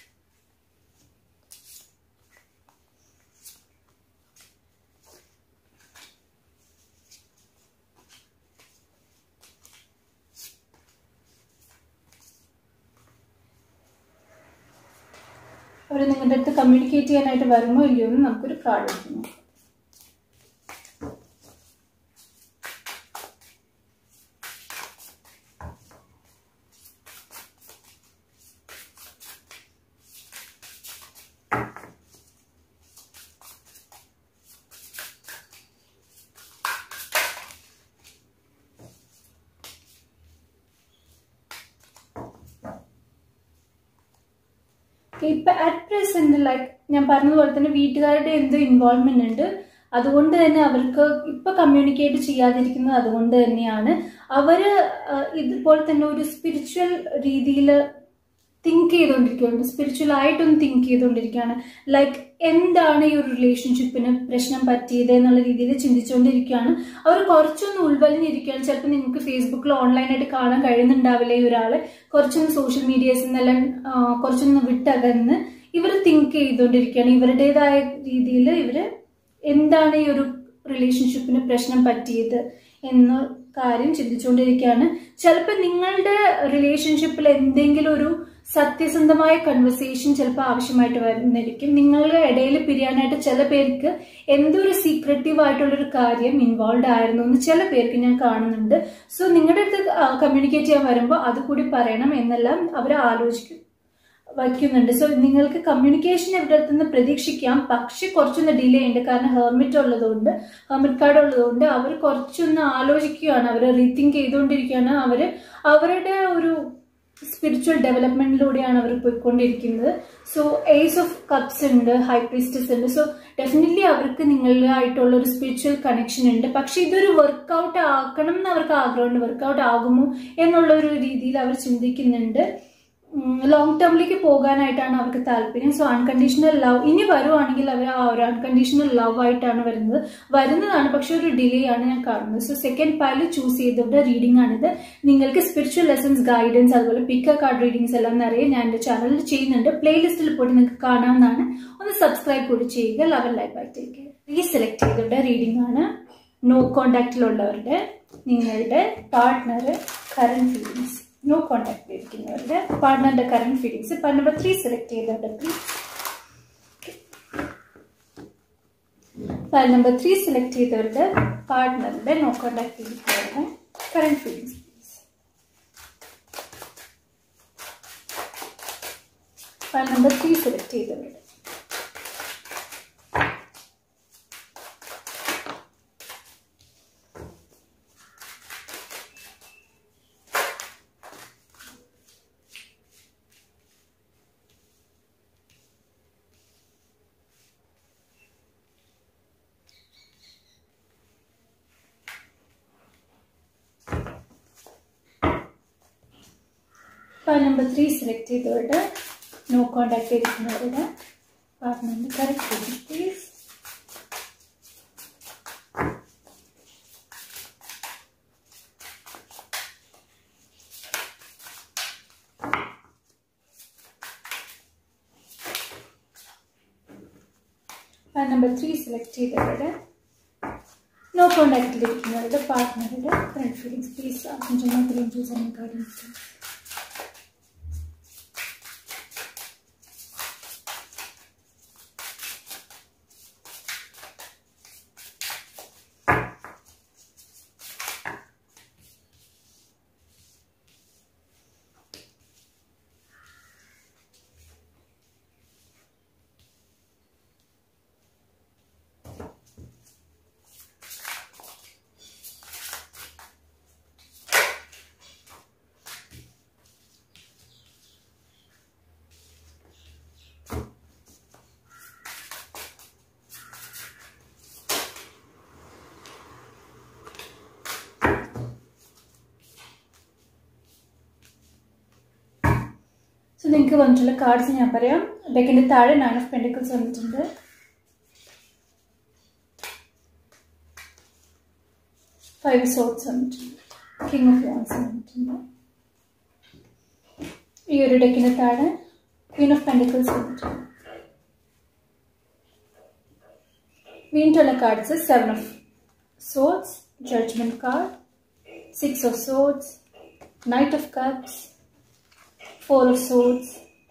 അവർ നിങ്ങളുടെ അടുത്ത് കമ്മ്യൂണിക്കേറ്റ് ചെയ്യാനായിട്ട് വരുമോ ഇല്ലയോ എന്ന് നമുക്കൊരു കാർഡ് എടുക്കുന്നു ഇപ്പൊ അറ്റ് പ്രസന്റ് ലൈക്ക് ഞാൻ പറഞ്ഞതുപോലെ തന്നെ വീട്ടുകാരുടെ എന്തോ ഇൻവോൾവ്മെന്റ് ഉണ്ട് അതുകൊണ്ട് തന്നെ അവർക്ക് ഇപ്പൊ കമ്മ്യൂണിക്കേറ്റ് ചെയ്യാതിരിക്കുന്നത് അതുകൊണ്ട് തന്നെയാണ് അവര് ഇതുപോലെ തന്നെ ഒരു സ്പിരിച്വൽ രീതിയിൽ തിങ്ക് ചെയ്തുകൊണ്ടിരിക്കുകയാണ് സ്പിരിച്വൽ ആയിട്ടൊന്ന് തിങ്ക് ചെയ്തുകൊണ്ടിരിക്കുകയാണ് ലൈക്ക് എന്താണ് ഈ ഒരു റിലേഷൻഷിപ്പിന് പ്രശ്നം പറ്റിയത് എന്നുള്ള രീതിയിൽ ചിന്തിച്ചുകൊണ്ടിരിക്കുകയാണ് അവർ കുറച്ചൊന്ന് ഉൾവലിഞ്ഞിരിക്കുകയാണ് ചിലപ്പോൾ നിങ്ങൾക്ക് ഫേസ്ബുക്കിൽ ഓൺലൈനായിട്ട് കാണാൻ കഴിയുന്നുണ്ടാവില്ല ഈ ഒരാളെ കുറച്ചൊന്ന് സോഷ്യൽ മീഡിയസിൽ നിന്നെല്ലാം കുറച്ചൊന്ന് വിട്ടകന്ന് ഇവർ തിങ്ക് ചെയ്തുകൊണ്ടിരിക്കുകയാണ് ഇവരുടേതായ രീതിയിൽ ഇവര് എന്താണ് ഈ ഒരു റിലേഷൻഷിപ്പിന് പ്രശ്നം പറ്റിയത് എന്ന കാര്യം ചിന്തിച്ചുകൊണ്ടിരിക്കുകയാണ് ചിലപ്പോൾ നിങ്ങളുടെ റിലേഷൻഷിപ്പിൽ എന്തെങ്കിലും ഒരു സത്യസന്ധമായ കൺവെർസേഷൻ ചിലപ്പോൾ ആവശ്യമായിട്ട് വരുന്നിരിക്കും നിങ്ങളുടെ ഇടയിൽ പിരിയാനായിട്ട് ചില പേർക്ക് എന്തോ ഒരു സീക്രട്ടീവ് ആയിട്ടുള്ളൊരു കാര്യം ഇൻവോൾവ് ആയിരുന്നു എന്ന് ചില പേർക്ക് ഞാൻ കാണുന്നുണ്ട് സോ നിങ്ങളുടെ അടുത്ത് കമ്മ്യൂണിക്കേറ്റ് ചെയ്യാൻ വരുമ്പോൾ അത് കൂടി പറയണം എന്നെല്ലാം അവർ ആലോചിക്കും വയ്ക്കുന്നുണ്ട് സോ നിങ്ങൾക്ക് കമ്മ്യൂണിക്കേഷൻ ഇവിടെ നിന്ന് പ്രതീക്ഷിക്കാം പക്ഷെ കുറച്ചൊന്ന് ഡിലേ ഉണ്ട് കാരണം ഹെർമിറ്റ് ഉള്ളതുകൊണ്ട് ഹെർമിറ്റ് കാർഡ് ഉള്ളതുകൊണ്ട് അവർ കുറച്ചൊന്ന് ആലോചിക്കുകയാണ് അവർ റീതിങ്ക് ചെയ്തുകൊണ്ടിരിക്കുകയാണ് അവർ അവരുടെ ഒരു സ്പിരിച്വൽ ഡെവലപ്മെന്റിലൂടെയാണ് അവർ പോയിക്കൊണ്ടിരിക്കുന്നത് സോ ഏസ് ഓഫ് കപ്സ് ഉണ്ട് ഹൈ പ്രീസ്റ്റസ് ഉണ്ട് സോ ഡെഫിനറ്റ്ലി അവർക്ക് നിങ്ങളായിട്ടുള്ള ഒരു സ്പിരിച്വൽ കണക്ഷൻ ഉണ്ട് പക്ഷെ ഇതൊരു വർക്കൗട്ട് ആക്കണം എന്ന് അവർക്ക് ആഗ്രഹമുണ്ട് വർക്കൗട്ട് ആകുമോ എന്നുള്ള ഒരു രീതിയിൽ അവർ ചിന്തിക്കുന്നുണ്ട് ലോങ് ടേമിലേക്ക് പോകാനായിട്ടാണ് അവർക്ക് താല്പര്യം സോ അൺകണ്ടീഷണൽ ലവ് ഇനി വരുവാണെങ്കിൽ അവർ ആ ഒരു അൺകണ്ടീഷണൽ ലവ് ആയിട്ടാണ് വരുന്നത് വരുന്നതാണ് പക്ഷെ ഒരു ഡിലേ ആണ് ഞാൻ കാണുന്നത് സോ സെക്കൻഡ് പൈല് ചൂസ് ചെയ്തവരുടെ റീഡിംഗ് ആണിത് നിങ്ങൾക്ക് സ്പിരിച്വൽ ലെസൺസ് ഗൈഡൻസ് അതുപോലെ പിക്ക കാർഡ് റീഡിങ്സ് എല്ലാം നിറയെ ഞാൻ എൻ്റെ ചാനലിൽ ചെയ്യുന്നുണ്ട് പ്ലേലിസ്റ്റിൽ പോയിട്ട് നിങ്ങൾക്ക് കാണാവുന്നതാണ് ഒന്ന് സബ്സ്ക്രൈബ് കൂടി ചെയ്യുക ലെവൽ ലൈഫ് ആയിട്ടേക്ക് റീസെലക്ട് ചെയ്തവരുടെ റീഡിംഗ് ആണ് നോ കോണ്ടാക്റ്റിലുള്ളവരുടെ നിങ്ങളുടെ partner current feelings no contact ഇരിക്കുന്നവരുടെ പാർട്ട്ണറിന്റെ കറണ്ട് ഫീലിങ്സ് ഇപ്പം നമ്പർ ത്രീ സെലക്ട് ചെയ്തവരുടെ please pile number three select ചെയ്തവരുടെ പാർട്ട്ണറുടെ നോ കോണ്ടാക്ട് ഇരിക്കുന്നവരുടെ current feelings please pile number three select ചെയ്തവരുടെ ഫയൽ നമ്പർ ത്രീ സെലക്ട് ചെയ്തവരുടെ നോ കോണ്ടാക്ട് ചെയ്തിരിക്കുന്നവരുടെ പാർട്ട്ണറിന്റെ correct please pile number three select ചെയ്തവരുടെ നോ കോണ്ടാക്റ്റിലിരിക്കുന്നവരുടെ പാർട്ട്ണറുടെ കറണ്ട് ഫീലിംഗ്സ് പ്ലീസ് కొంచెం മാത്രം చూసి అన్ని కార్డ్స్ സോ നിങ്ങൾക്ക് വന്നിട്ടുള്ള കാർഡ്സ് ഞാൻ പറയാം ഡെക്കിന്റെ താഴെ നയൻ ഓഫ് പെൻഡിക്കിൾസ് വന്നിട്ടുണ്ട് ഫൈവ് സോട്ട്സ് വന്നിട്ടുണ്ട് കിങ് ഓഫ് വാൺസ് വന്നിട്ടുണ്ട് ഈ ഒരു ഡെക്കിന്റെ താഴെ ക്വീൻ ഓഫ് പെൻഡിക്കിൾസ് വന്നിട്ടുണ്ട് വീണ്ടുള്ള cards seven of swords judgement card six of swords knight of cups four of swords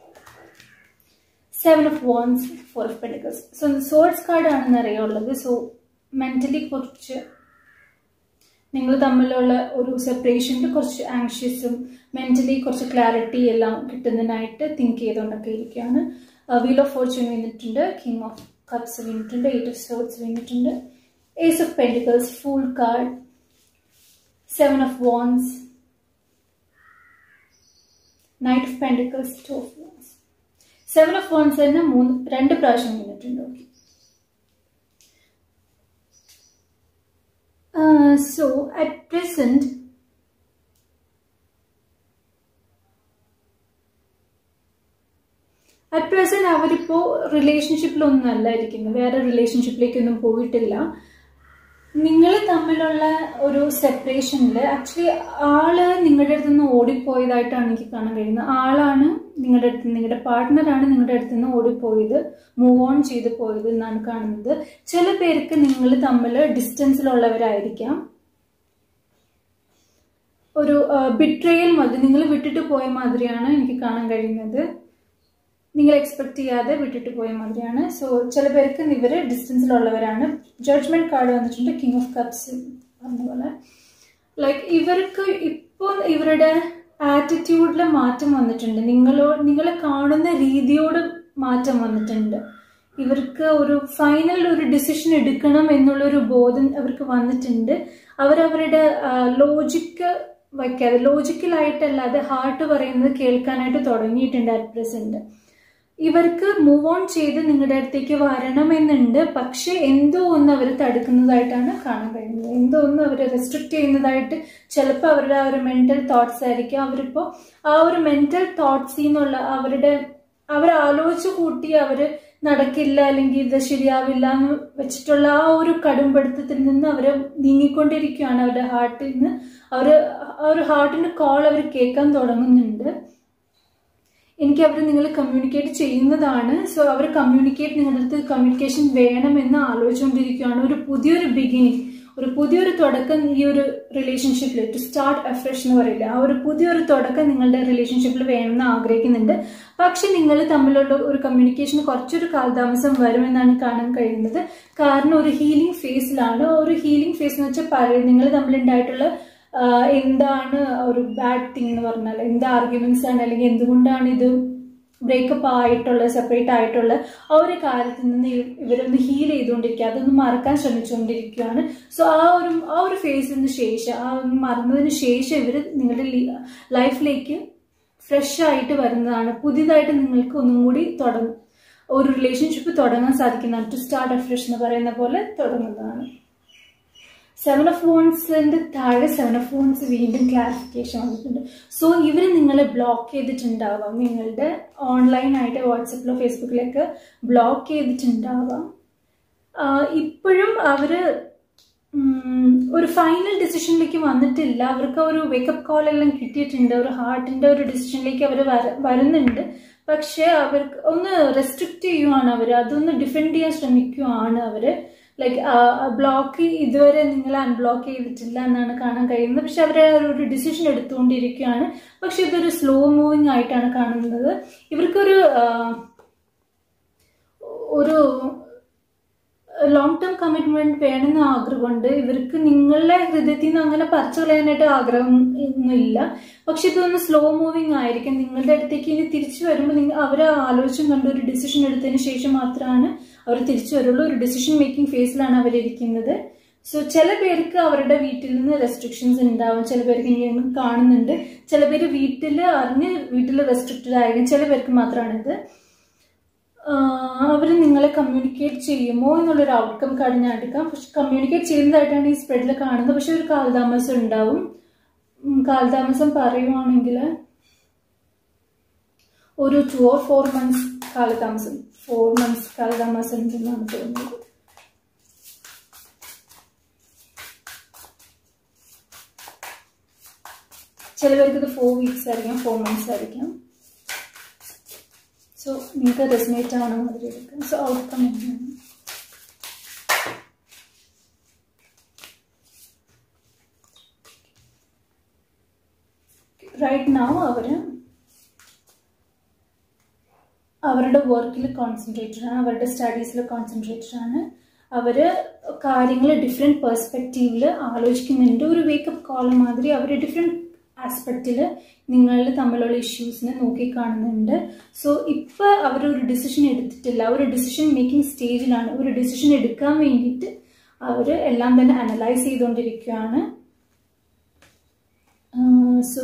seven of wands four of pentacles so swords card ആണെന്ന് അറിയാനുള്ളത് so mentally കുറച്ച് നിങ്ങൾ തമ്മിലുള്ള ഒരു സെപ്പറേഷനിൽ കുറച്ച് ആങ്ഷ്യസും മെന്റലി കുറച്ച് ക്ലാരിറ്റി എല്ലാം കിട്ടുന്നതിനായിട്ട് തിങ്ക് ചെയ്തുകൊണ്ടൊക്കെ ഇരിക്കുകയാണ് വീൽ ഓഫ് ഫോർച്യൂൺ വീണിട്ടുണ്ട് കിങ് ഓഫ് കപ്സ് വീണിട്ടുണ്ട് എയ്റ്റ് ഓഫ് സോർട്സ് വീണിട്ടുണ്ട് ace of pentacles full card seven of wands knight of pentacles two of wands seven of wands തന്നെ മൂന്ന് രണ്ട് പ്രാവശ്യം വന്നിട്ടുണ്ട് okay so at present at present അവരിപ്പോ റിലേഷൻഷിപ്പിലൊന്നും അല്ല ഇരിക്കുന്നത് വേറെ റിലേഷൻഷിപ്പിലേക്കൊന്നും പോയിട്ടില്ല നിങ്ങൾ തമ്മിലുള്ള ഒരു സെപ്പറേഷനിൽ ആക്ച്വലി ആള് നിങ്ങളുടെ അടുത്ത് നിന്ന് ഓടിപ്പോയതായിട്ടാണ് എനിക്ക് കാണാൻ കഴിയുന്നത് ആളാണ് നിങ്ങളുടെ അടുത്ത് നിങ്ങളുടെ പാർട്ട്ണറാണ് നിങ്ങളുടെ അടുത്ത് നിന്ന് ഓടിപ്പോയത് മൂവ് ഓൺ ചെയ്ത് പോയത് എന്നാണ് കാണുന്നത് ചില പേർക്ക് നിങ്ങൾ തമ്മിൽ ഡിസ്റ്റൻസിലുള്ളവരായിരിക്കാം ഒരു ബിട്രയൽ മാതിരി നിങ്ങൾ വിട്ടിട്ട് പോയ മാതിരിയാണ് എനിക്ക് കാണാൻ കഴിയുന്നത് നിങ്ങൾ എക്സ്പെക്ട് ചെയ്യാതെ വിട്ടിട്ട് പോയ മാതിരിയാണ് സോ ചില പേർക്ക് ഇവർ ഡിസ്റ്റൻസിലുള്ളവരാണ് ജഡ്ജ്മെന്റ് കാർഡ് വന്നിട്ടുണ്ട് കിങ് ഓഫ് കപ്സ് പറഞ്ഞ പോലെ ലൈക്ക് ഇവർക്ക് ഇപ്പോൾ ഇവരുടെ ആറ്റിറ്റ്യൂഡിൽ മാറ്റം വന്നിട്ടുണ്ട് നിങ്ങളോ നിങ്ങളെ കാണുന്ന രീതിയോട് മാറ്റം വന്നിട്ടുണ്ട് ഇവർക്ക് ഒരു ഫൈനൽ ഒരു ഡിസിഷൻ എടുക്കണം എന്നുള്ളൊരു ബോധം അവർക്ക് വന്നിട്ടുണ്ട് അവരവരുടെ ലോജിക്ക് വയ്ക്കാതെ ലോജിക്കലായിട്ടല്ലാതെ ഹാർട്ട് പറയുന്നത് കേൾക്കാനായിട്ട് തുടങ്ങിയിട്ടുണ്ട് അറ്റ് പ്രസന്റ് ഇവർക്ക് മൂവ് ഓൺ ചെയ്ത് നിങ്ങളുടെ അടുത്തേക്ക് വരണമെന്നുണ്ട് പക്ഷെ എന്തോ ഒന്ന് അവർ തടുക്കുന്നതായിട്ടാണ് കാണാൻ കഴിയുന്നത് എന്തോ ഒന്ന് അവർ റെസ്ട്രിക്ട് ചെയ്യുന്നതായിട്ട് ചിലപ്പോൾ അവരുടെ ആ ഒരു മെന്റൽ തോട്ട്സ് ആയിരിക്കും അവരിപ്പോൾ ആ ഒരു മെന്റൽ തോട്ട്സിൽ നിന്നുള്ള അവരുടെ അവർ ആലോചിച്ച് കൂട്ടി അവർ നടക്കില്ല അല്ലെങ്കിൽ ഇത് ശരിയാവില്ല എന്ന് വെച്ചിട്ടുള്ള ആ ഒരു കടുംപിടുത്തത്തിൽ നിന്ന് അവർ നീങ്ങിക്കൊണ്ടിരിക്കുകയാണ് അവരുടെ ഹാർട്ടിൽ നിന്ന് അവർ ആ ഒരു ഹാർട്ടിന്റെ കോൾ അവർ കേൾക്കാൻ തുടങ്ങുന്നുണ്ട് എനിക്ക് അവർ നിങ്ങൾ കമ്മ്യൂണിക്കേറ്റ് ചെയ്യുന്നതാണ് സോ അവർ കമ്മ്യൂണിക്കേറ്റ് നിങ്ങളുടെ അടുത്ത് കമ്മ്യൂണിക്കേഷൻ വേണമെന്ന് ആലോചിച്ചുകൊണ്ടിരിക്കുകയാണ് ഒരു പുതിയൊരു ബിഗിനിങ് ഒരു പുതിയൊരു തുടക്കം ഈ ഒരു റിലേഷൻഷിപ്പിൽ ടു സ്റ്റാർട്ട് അഫ്രഷ് എന്ന് പറയില്ല ആ ഒരു പുതിയൊരു തുടക്കം നിങ്ങളുടെ റിലേഷൻഷിപ്പിൽ വേണമെന്ന് ആഗ്രഹിക്കുന്നുണ്ട് പക്ഷെ നിങ്ങൾ തമ്മിലുള്ള ഒരു കമ്മ്യൂണിക്കേഷൻ കുറച്ചൊരു കാലതാമസം വരുമെന്നാണ് കാണാൻ കഴിയുന്നത് കാരണം ഒരു ഹീലിംഗ് ഫേസിലാണ് ഒരു ഹീലിംഗ് ഫേസ് എന്ന് വെച്ചാൽ പറയും നിങ്ങൾ തമ്മിലുണ്ടായിട്ടുള്ള എന്താണ് ഒരു ബാഡ് തിങ് എന്ന് പറഞ്ഞാൽ എന്ത് ആർഗ്യുമെന്റ്സ് ആണ് അല്ലെങ്കിൽ എന്തുകൊണ്ടാണ് ഇത് ബ്രേക്കപ്പ് ആയിട്ടുള്ള സെപ്പറേറ്റ് ആയിട്ടുള്ള ആ ഒരു കാര്യത്തിൽ നിന്ന് ഇവരൊന്ന് ഹീൽ ചെയ്തുകൊണ്ടിരിക്കുക അതൊന്ന് മറക്കാൻ ശ്രമിച്ചുകൊണ്ടിരിക്കുകയാണ് സോ ആ ഒരു ആ ഒരു ഫേസിന് ശേഷം ആ ഒന്ന് മറന്നതിന് ശേഷം ഇവർ നിങ്ങളുടെ ലൈഫിലേക്ക് ഫ്രഷ് ആയിട്ട് വരുന്നതാണ് പുതിയതായിട്ട് നിങ്ങൾക്ക് ഒന്നും കൂടി തുടങ്ങും ഒരു റിലേഷൻഷിപ്പ് തുടങ്ങാൻ സാധിക്കുന്നതാണ് ടു സ്റ്റാർട്ട് എ ഫ്രഷ് എന്ന് പറയുന്ന പോലെ തുടങ്ങുന്നതാണ് സെവൻ ഓഫ് വോൺസിന്റെ താഴെ സെവൻ ഓഫ് വോൺസ് വീണ്ടും ക്ലാരിഫിക്കേഷൻ വന്നിട്ടുണ്ട് സോ ഇവർ നിങ്ങളെ ബ്ലോക്ക് ചെയ്തിട്ടുണ്ടാവാം നിങ്ങളുടെ ഓൺലൈനായിട്ട് വാട്സപ്പിലോ ഫേസ്ബുക്കിലൊക്കെ ബ്ലോക്ക് ചെയ്തിട്ടുണ്ടാവാം ഇപ്പോഴും അവര് ഒരു ഫൈനൽ ഡിസിഷനിലേക്ക് വന്നിട്ടില്ല അവർക്ക് ഒരു വേക്കപ്പ് കോൾ എല്ലാം കിട്ടിയിട്ടുണ്ട് ഒരു ഹാർട്ടിന്റെ ഒരു ഡിസിഷനിലേക്ക് അവർ വരുന്നുണ്ട് പക്ഷെ അവർക്ക് ഒന്ന് റെസ്ട്രിക്റ്റ് ചെയ്യുവാണ് അവർ അതൊന്ന് ഡിഫെൻഡ് ചെയ്യാൻ ശ്രമിക്കുവാണ് അവര് ലൈക്ക് ബ്ലോക്ക് ഇതുവരെ നിങ്ങൾ അൺബ്ലോക്ക് ചെയ്തിട്ടില്ല എന്നാണ് കാണാൻ കഴിയുന്നത് പക്ഷെ അവർ ഒരു ഡിസിഷൻ എടുത്തുകൊണ്ടിരിക്കുകയാണ് പക്ഷെ ഇതൊരു സ്ലോ മൂവിങ് ആയിട്ടാണ് കാണുന്നത് ഇവർക്കൊരു ഒരു ലോങ് ടേം കമ്മിറ്റ്മെന്റ് വേണമെന്ന് ആഗ്രഹമുണ്ട് ഇവർക്ക് നിങ്ങളുടെ ഹൃദയത്തിൽ നിന്ന് അങ്ങനെ പറിച്ചു കളയാനായിട്ട് ആഗ്രഹം ഒന്നുമില്ല പക്ഷെ ഇതൊന്ന് സ്ലോ മൂവിങ് ആയിരിക്കും നിങ്ങളുടെ അടുത്തേക്ക് ഇനി തിരിച്ചു വരുമ്പോൾ നിങ്ങൾ അവർ ആലോചിച്ചും കണ്ട് ഒരു ഡിസിഷൻ എടുത്തതിന് ശേഷം മാത്രമാണ് അവർ തിരിച്ചു വരുള്ളൂ ഒരു ഡിസിഷൻ മേക്കിംഗ് ഫേസിലാണ് അവരിയ്ക്കുന്നത് സോ ചില പേർക്ക് അവരുടെ വീട്ടിൽ നിന്ന് റെസ്ട്രിക്ഷൻസ് ഉണ്ടാവും ചില പേർക്ക് ഇങ്ങനെ കാണുന്നുണ്ട് ചില പേര് വീട്ടിൽ അറിഞ്ഞ് വീട്ടിൽ റെസ്ട്രിക്റ്റഡ് ആയിരിക്കും ചില പേർക്ക് മാത്രമാണിത് അവർ നിങ്ങളെ കമ്മ്യൂണിക്കേറ്റ് ചെയ്യുമോ എന്നുള്ളൊരു ഔട്ട്കം കടിഞ്ഞാടുക്കാം പക്ഷെ കമ്മ്യൂണിക്കേറ്റ് ചെയ്യുന്നതായിട്ടാണ് ഈ സ്പ്രെഡിൽ കാണുന്നത് പക്ഷെ ഒരു കാലതാമസം ഉണ്ടാവും കാലതാമസം പറയുവാണെങ്കിൽ ഒരു ടു ഓർ ഫോർ മന്ത്സ് കാലതാമസം ഫോർ മന്ത്സ് കാലതാമസം ഉണ്ടെന്നാണ് തോന്നുന്നത് ചില പേർക്ക് ഇത് ഫോർ വീക്സ് ആയിരിക്കാം ഫോർ മന്ത്സ് ആയിരിക്കാം സോ നിങ്ങൾക്ക് റെസിനേറ്റ് ആവണം മാതിരി എടുക്കാം സോ ഔട്ട്കം എന്താണ് റൈറ്റ് നൗ അവർ അവരുടെ വർക്കിൽ കോൺസെൻട്രേറ്റഡ് ആണ് അവരുടെ സ്റ്റഡീസിൽ കോൺസെൻട്രേറ്റഡ് ആണ് അവർ കാര്യങ്ങൾ ഡിഫറെൻറ്റ് പെർസ്പെക്റ്റീവിൽ ആലോചിക്കുന്നുണ്ട് ഒരു വേക്കപ്പ് കോൾ മാതിരി അവർ ഡിഫറെൻറ്റ് ആസ്പെക്റ്റിൽ നിങ്ങൾ തമ്മിലുള്ള ഇഷ്യൂസിനെ നോക്കിക്കാണുന്നുണ്ട് സോ ഇപ്പോൾ അവരൊരു ഡിസിഷൻ എടുത്തിട്ടില്ല ഒരു ഡിസിഷൻ മേക്കിംഗ് സ്റ്റേജിലാണ് ഒരു ഡിസിഷൻ എടുക്കാൻ വേണ്ടിയിട്ട് അവർ എല്ലാം തന്നെ അനലൈസ് ചെയ്തുകൊണ്ടിരിക്കുകയാണ് സോ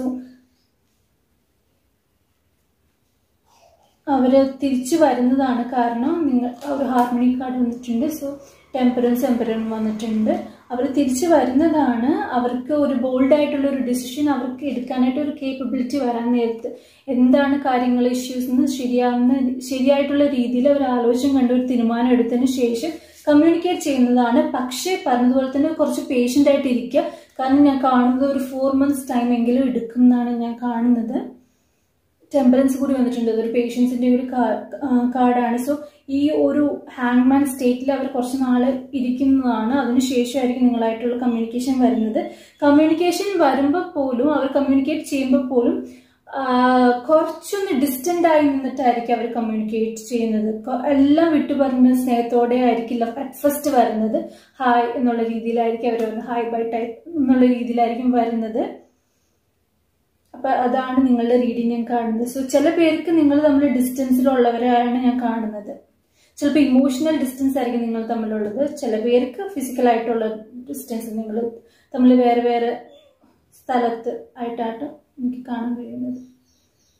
അവർ തിരിച്ചു വരുന്നതാണ് കാരണം നിങ്ങൾ ഒരു ഹാർമണി കാർഡ് വന്നിട്ടുണ്ട് സോ ടെമ്പറൻസ് എംപറൻ വന്നിട്ടുണ്ട് അവർ തിരിച്ചു വരുന്നതാണ് അവർക്ക് ഒരു ബോൾഡ് ആയിട്ടുള്ള ഒരു ഡിസിഷൻ അവർക്ക് എടുക്കാനായിട്ട് ഒരു കേപ്പബിലിറ്റി വരാൻ നേരത്ത് എന്താണ് കാര്യങ്ങൾ ഇഷ്യൂസ് എന്ന് ശരിയാവുന്ന ശരിയായിട്ടുള്ള രീതിയിൽ അവർ ആലോചന കണ്ട് ഒരു തീരുമാനം എടുത്തതിന് ശേഷം കമ്മ്യൂണിക്കേറ്റ് ചെയ്യുന്നതാണ് പക്ഷേ പറഞ്ഞതുപോലെ തന്നെ കുറച്ച് പേഷ്യൻ്റ് ആയിട്ട് ഇരിക്കുക കാരണം ഞാൻ കാണുന്നത് ഒരു ഫോർ മന്ത്സ് ടൈം എങ്കിലും എടുക്കുന്നതാണ് ഞാൻ കാണുന്നത് ടെമ്പറൻസ് കൂടി വന്നിട്ടുണ്ട് അതൊരു പേഷ്യൻസിന്റെ ഒരു കാർഡാണ് സോ ഈ ഒരു ഹാങ്മാൻ സ്റ്റേറ്റിൽ അവർ കുറച്ച് നാൾ ഇരിക്കുന്നതാണ് അതിനുശേഷമായിരിക്കും നിങ്ങളായിട്ടുള്ള കമ്മ്യൂണിക്കേഷൻ വരുന്നത് കമ്മ്യൂണിക്കേഷൻ വരുമ്പോൾ പോലും അവർ കമ്മ്യൂണിക്കേറ്റ് ചെയ്യുമ്പോൾ പോലും കുറച്ചൊന്ന് ഡിസ്റ്റൻ്റ് ആയി നിന്നിട്ടായിരിക്കും അവർ കമ്മ്യൂണിക്കേറ്റ് ചെയ്യുന്നത് എല്ലാം വിട്ടു പറഞ്ഞ സ്നേഹത്തോടെ ആയിരിക്കില്ല അറ്റ് ഫസ്റ്റ് വരുന്നത് ഹായ് എന്നുള്ള രീതിയിലായിരിക്കും അവർ വരുന്നത് ഹായ് ബൈ ടൈപ്പ് എന്നുള്ള രീതിയിലായിരിക്കും വരുന്നത് അപ്പൊ അതാണ് നിങ്ങളുടെ റീഡിങ് ഞാൻ കാണുന്നത് സോ ചില പേർക്ക് നിങ്ങൾ തമ്മിൽ ഡിസ്റ്റൻസിലുള്ളവരാണ് ഞാൻ കാണുന്നത് ചിലപ്പോൾ ഇമോഷണൽ ഡിസ്റ്റൻസ് ആയിരിക്കും നിങ്ങൾ തമ്മിലുള്ളത് ചില പേർക്ക് ഫിസിക്കൽ ആയിട്ടുള്ള ഡിസ്റ്റൻസ് നിങ്ങൾ തമ്മിൽ വേറെ വേറെ സ്ഥലത്ത് ആയിട്ടാണ് എനിക്ക് കാണാൻ കഴിയുന്നത്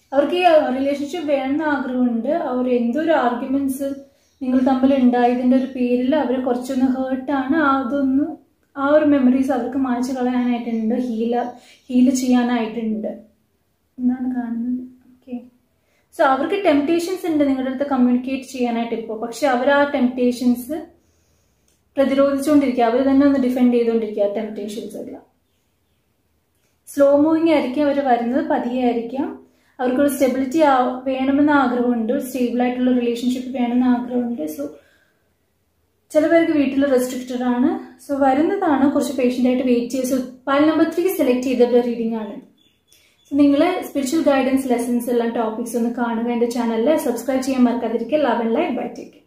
അവർക്ക് ഈ റിലേഷൻഷിപ്പ് വേണമെന്ന് ആഗ്രഹമുണ്ട് അവർ എന്തോ ഒരു ആർഗ്യുമെന്റ്സ് നിങ്ങൾ തമ്മിൽ ഉണ്ടായതിൻ്റെ ഒരു പേരിൽ അവർ കുറച്ചൊന്ന് ഹേർട്ടാണ് അതൊന്ന് ആ ഒരു മെമ്മറീസ് അവർക്ക് മായ്ച്ചു കളയാനായിട്ടുണ്ട് ഹീല ഹീല് ചെയ്യാനായിട്ടുണ്ട് എന്നാണ് കാണുന്നത് ഓക്കെ സോ അവർക്ക് ടെംപ്റ്റേഷൻസ് ഉണ്ട് നിങ്ങളുടെ അടുത്ത് കമ്മ്യൂണിക്കേറ്റ് ചെയ്യാനായിട്ട് ഇപ്പോൾ പക്ഷെ അവർ ആ ടെംപ്റ്റേഷൻസ് പ്രതിരോധിച്ചുകൊണ്ടിരിക്കുക അവർ തന്നെ ഒന്ന് ഡിഫെൻഡ് ചെയ്തുകൊണ്ടിരിക്കുക ടെംപ്റ്റേഷൻസ് എല്ലാം സ്ലോ മൂവിങ് ആയിരിക്കും അവർ വരുന്നത് പതിയെ ആയിരിക്കാം അവർക്കൊരു സ്റ്റെബിലിറ്റി വേണമെന്ന് ആഗ്രഹമുണ്ട് സ്റ്റേബിൾ ആയിട്ടുള്ള റിലേഷൻഷിപ്പ് വേണമെന്ന് ആഗ്രഹമുണ്ട് സോ ചില പേർക്ക് വീട്ടിൽ റെസ്ട്രിക്റ്റഡ് ആണ് സോ വരുന്നതാണ് കുറച്ച് പേഷ്യൻ്റ് ആയിട്ട് വെയിറ്റ് ചെയ്ത് so pile number three select ചെയ്തിട്ടുള്ള റീഡിംഗ് ആണ് സോ നിങ്ങൾ സ്പിരിച്വൽ ഗൈഡൻസ് ലെസൺസ് എല്ലാം ടോപ്പിക്സ് ഒന്ന് കാണുക എൻ്റെ ചാനലിൽ സബ്സ്ക്രൈബ് ചെയ്യാൻ മറക്കാതിരിക്കുക love and life bye take